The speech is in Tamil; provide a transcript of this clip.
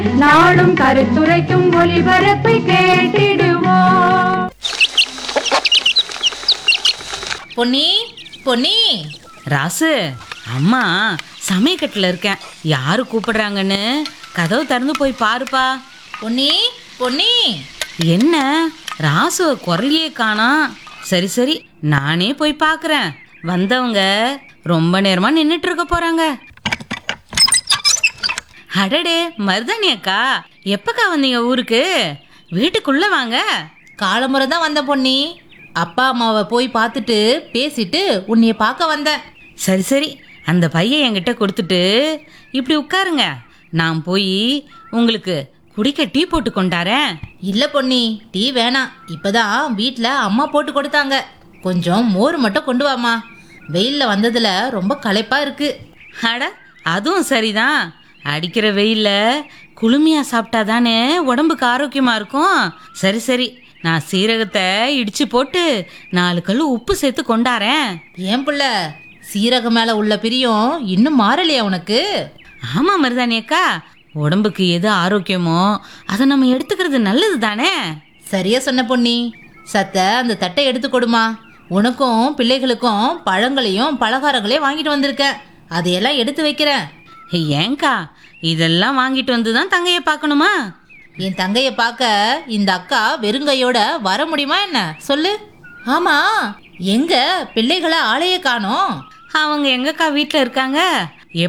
நாளும் கருத்துரைக்கும் ஒலிபரப்பை கேட்டிடுவோம் பொன்னி பொன்னி ராசு அம்மா சமயக்கட்டில் இருக்கேன் யாரு கூப்பிடுறாங்கன்னு கதவு திறந்து போய் பாருப்பா பொன்னி பொன்னி என்ன ராசு குரலையே காணோம் சரி சரி நானே போய் பார்க்கறேன் வந்தவங்க ரொம்ப நேரமா நின்றுட்டு இருக்க போறாங்க அடடே மருதாணி அக்கா எப்பக்கா வந்தீங்க ஊருக்கு வீட்டுக்குள்ள வாங்க காலமுறை தான் வந்த பொன்னி அப்பா அம்மாவை போய் பார்த்துட்டு பேசிட்டு உன்னைய பார்க்க வந்தேன் சரி சரி அந்த பையன் என்கிட்ட கொடுத்துட்டு இப்படி உட்காருங்க நான் போய் உங்களுக்கு குடிக்க டீ போட்டு கொண்டாரேன் இல்ல பொன்னி டீ வேணாம் இப்பதான் வீட்ல அம்மா போட்டு கொடுத்தாங்க கொஞ்சம் மோர் மட்டும் கொண்டு வாமா வெயில்ல வந்ததுல ரொம்ப களைப்பா இருக்கு அட அதுவும் சரிதான் அடிக்கிற வெயில்ல குளுமையா சாப்பிட்டா தானே உடம்புக்கு ஆரோக்கியமா இருக்கும் சரி சரி நான் சீரகத்தை இடிச்சு போட்டு நாலு கல் உப்பு சேர்த்து கொண்டாரேன் ஏன் புள்ள சீரகம் மேல உள்ள பிரியம் இன்னும் மாறலையா உனக்கு ஆமா மருதாணி அக்கா உடம்புக்கு எது ஆரோக்கியமோ அதை நம்ம எடுத்துக்கிறது நல்லது தானே சரியா சொன்ன பொன்னி சத்த அந்த தட்டை எடுத்து கொடுமா உனக்கும் பிள்ளைகளுக்கும் பழங்களையும் பலகாரங்களையும் வாங்கிட்டு வந்திருக்கேன் அதையெல்லாம் எடுத்து வைக்கிறேன் ஏங்கா இதெல்லாம் வாங்கிட்டு வந்து தான் தங்கையை பார்க்கணுமா என் தங்கைய பார்க்க இந்த அக்கா வெறுங்கையோட வர முடியுமா என்ன சொல்லு ஆமா எங்க பிள்ளைகளை ஆளையே காணோம் அவங்க எங்கக்கா வீட்டில் இருக்காங்க